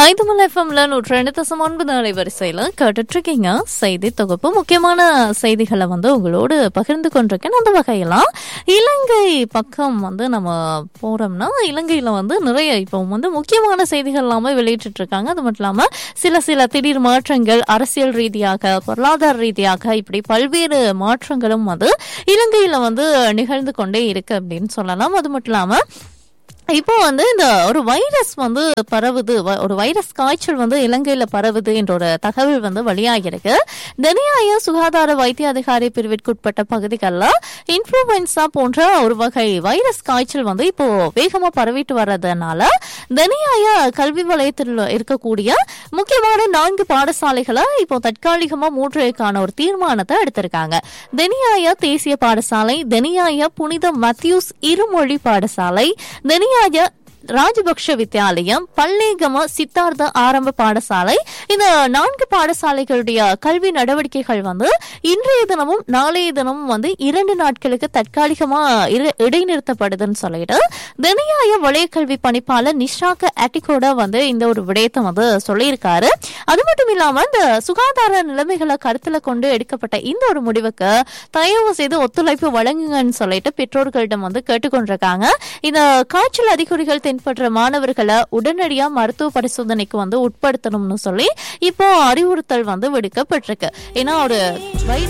ஐந்துமல் எஃப்எம்ல நூற்றி ரெண்டு தசம் ஒன்பது அலைவரிசையில் கேட்டுட்டு இருக்கீங்க செய்தி தொகுப்பு முக்கியமான செய்திகளை வந்து உங்களோடு பகிர்ந்து கொண்டிருக்கேன் அந்த வகையில இலங்கை பக்கம் வந்து நம்ம போறோம்னா இலங்கையில வந்து நிறைய இப்போ வந்து முக்கியமான செய்திகள் எல்லாமே வெளியிட்டு இருக்காங்க அது மட்டும் இல்லாம சில சில திடீர் மாற்றங்கள் அரசியல் ரீதியாக பொருளாதார ரீதியாக இப்படி பல்வேறு மாற்றங்களும் வந்து இலங்கையில வந்து நிகழ்ந்து கொண்டே இருக்கு அப்படின்னு சொல்லலாம் அது மட்டும் இல்லாம இப்போ வந்து இந்த ஒரு வைரஸ் வந்து பரவுது வ- ஒரு வைரஸ் காய்ச்சல் வந்து இலங்கையில பரவுது என்ற ஒரு தகவல் வந்து வெளியாகிருக்கு தனியாய சுகாதார வைத்திய அதிகாரி பிரிவிற்குட்பட்ட பகுதிகளில் இன்ஃபுளுவன்சா போன்ற ஒரு வகை வைரஸ் காய்ச்சல் வந்து இப்போ வேகமா பரவிட்டு வர்றதுனால தனியாய கல்வி வலயத்தில் இருக்கக்கூடிய முக்கியமான நான்கு பாடசாலைகளை இப்போ தற்காலிகமா மூன்றுக்கான ஒரு தீர்மானத்தை எடுத்திருக்காங்க தெனியாய தேசிய பாடசாலை தெனியாய புனித மத்தியூஸ் இருமொழி பாடசாலை தெனியாய ராஜபக்ஷ வித்யாலயம் பல்லேகம சித்தார்த்த ஆரம்ப பாடசாலை இந்த நான்கு பாடசாலைகளுடைய கல்வி நடவடிக்கைகள் வந்து இன்றைய தினமும் நாளைய தினமும் வந்து இரண்டு நாட்களுக்கு தற்காலிகமா இரு- இடைநிறுத்தப்படுதுன்னு சொல்லிட்டு தினியாய வலயக்கல்வி பணிப்பாளர் நிஷாக்க அட்டிகோட வந்து இந்த ஒரு விடயத்தை வந்து சொல்லியிருக்காரு அது மட்டும் இல்லாம இந்த சுகாதார நிலைமைகளை கருத்துல கொண்டு எடுக்கப்பட்ட இந்த ஒரு முடிவுக்கு தயவு செய்து ஒத்துழைப்பு வழங்குங்கன்னு சொல்லிட்டு பெற்றோர்களிடம் வந்து கேட்டுக்கொண்டிருக்காங்க இந்த காய்ச்சல் அறிகுறிகள் தென்படுற மாணவர்களை உடனடியா மருத்துவ பரிசோதனைக்கு வந்து உட்படுத்தணும்னு சொல்லி இப்போ அறிவுறுத்தல் வந்து விடுக்கப்பட்டிருக்கு ஏன்னா ஒரு வைரஸ்